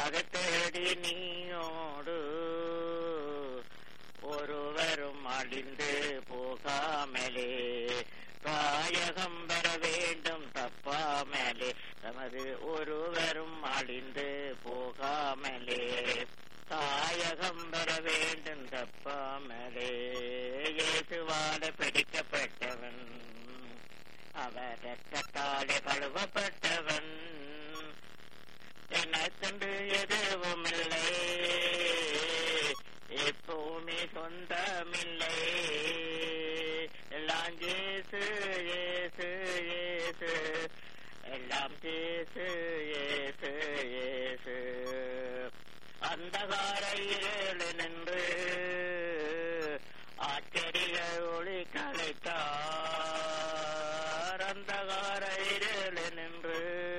அதை தேடி நீயோடு ஒருவரும் அழிந்து போகாமலே தாயகம் பெற வேண்டும் தப்பாமலே தமது ஒருவரும் அழிந்து போகாமலே தாயகம் பெற வேண்டும் தப்பாமலே இயேசுவால பிடிக்கப்பட்டவன் அவர் ரத்தத்தாலே கழுவப்பட்டவன் எனக்கென்று எதுவும் இல்லை எப்பவுமே சொந்தமில்லை எல்லாம் ஜேசு ஏசு ஏசு எல்லாம் ஜேசு ஏசு ஏசு அந்தகார இருள் நின்று ஆச்சரிய ஒளி கலைத்தார் அந்தகார இருள் நின்று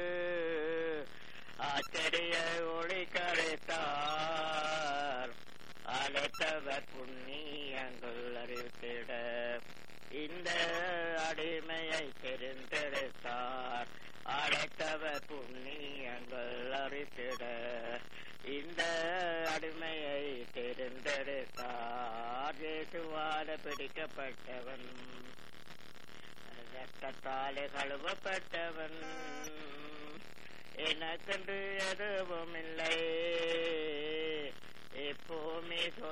ஆச்சரிய ஒளி கலைத்தார் அழைத்தவர் புண்ணியங்கள் அறிவித்திட இந்த அடிமையை தெரிந்தெடுத்தார் அழைத்தவர் புண்ணியங்கள் அறித்திட இந்த அடிமையை தெரிந்தெடுத்தார் இயேசுவால பிடிக்கப்பட்டவன் ரத்தத்தாலே கழுவப்பட்டவன் எனக்கென்று எதுவும் இல்லை எப்போவுமே சொந்த